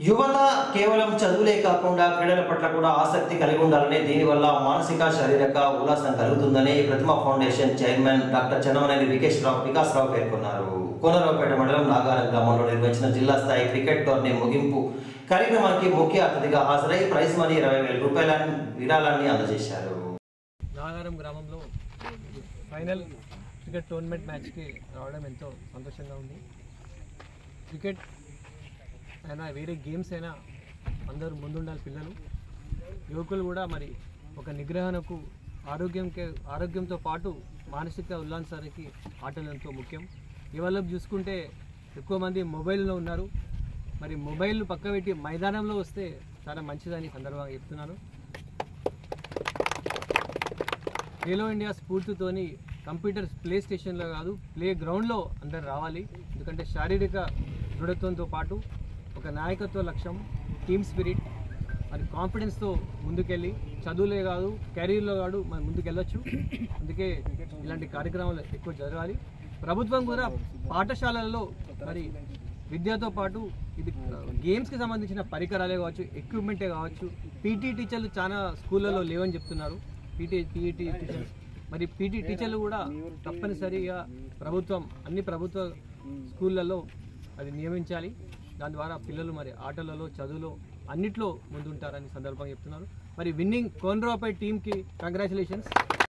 యువత కేవలం చదువులే కాకుండా క్రీడల పట్ల కూడా ఆసక్తి కలిగి ఉండాలని దీనివల్ల మానసిక శారీరక ఉల్లాసం కలుగుతుందని Prathima foundation chairman doctor Channamaneni Vikesh Rao Vikas Rao పేర్కొన్నారు కోనరావుపేట మండలం నాగారం గ్రామంలో నిర్వహించిన జిల్లా స్థాయి క్రికెట్ టోర్నీ ముగింపు కార్యక్రమానికి ముఖ్య అతిథిగా హాజరై ప్రైజ్ మనీ ఇరవై వేల రూపాయల విరాళాన్ని అందజేశారు నాగారం గ్రామంలో ఫైనల్ క్రికెట్ టోర్నమెంట్ మ్యాచ్కి రావడం ఎంతో సంతోషంగా ఉంది క్రికెట్ అయినా వేరే గేమ్స్ అయినా అందరూ ముందుండాలి పిల్లలు యువకులు కూడా మరి ఒక నిగ్రహణకు ఆరోగ్యంకే ఆరోగ్యంతో పాటు మానసిక ఉల్లాసానికి ఆటలు ఎంతో ముఖ్యం ఇవాళ చూసుకుంటే ఎక్కువ మంది మొబైల్లో ఉన్నారు మరి మొబైల్ పక్కపెట్టి మైదానంలో వస్తే చాలా మంచిదని ఈ సందర్భంగా చెప్తున్నాను ఖేలో ఇండియా స్ఫూర్తితోని కంప్యూటర్ ప్లే స్టేషన్లో కాదు ప్లే గ్రౌండ్లో అందరు రావాలి ఎందుకంటే శారీరక దృఢత్వంతో పాటు ఒక నాయకత్వ లక్ష్యం టీమ్ స్పిరిట్ మరి కాన్ఫిడెన్స్తో ముందుకెళ్ళి చదువులే కాదు కెరీర్లో కాదు మనం ముందుకెళ్ళొచ్చు అందుకే ఇలాంటి కార్యక్రమాలు ఎక్కువ జరగాలి ప్రభుత్వం కూడా పాఠశాలల్లో మరి విద్యతో పాటు ఇది గేమ్స్కి సంబంధించిన పరికరాలే కావచ్చు ఎక్విప్మెంటే కావచ్చు పీటీ టీచర్లు చాలా స్కూళ్ళలో లేవని చెప్తున్నారు పీటీ పీఈటీ టీచర్స్ మరి పీటీ టీచర్లు కూడా తప్పనిసరిగా ప్రభుత్వం అన్ని ప్రభుత్వ స్కూళ్ళల్లో అది నియమించాలి దాని ద్వారా పిల్లలు మరి ఆటలలో చదువులో అన్నిట్లో ముందుంటారని సందర్భంగా చెప్తున్నారు మరి విన్నింగ్ కోన్రాపై టీంకి కంగ్రాచులేషన్స్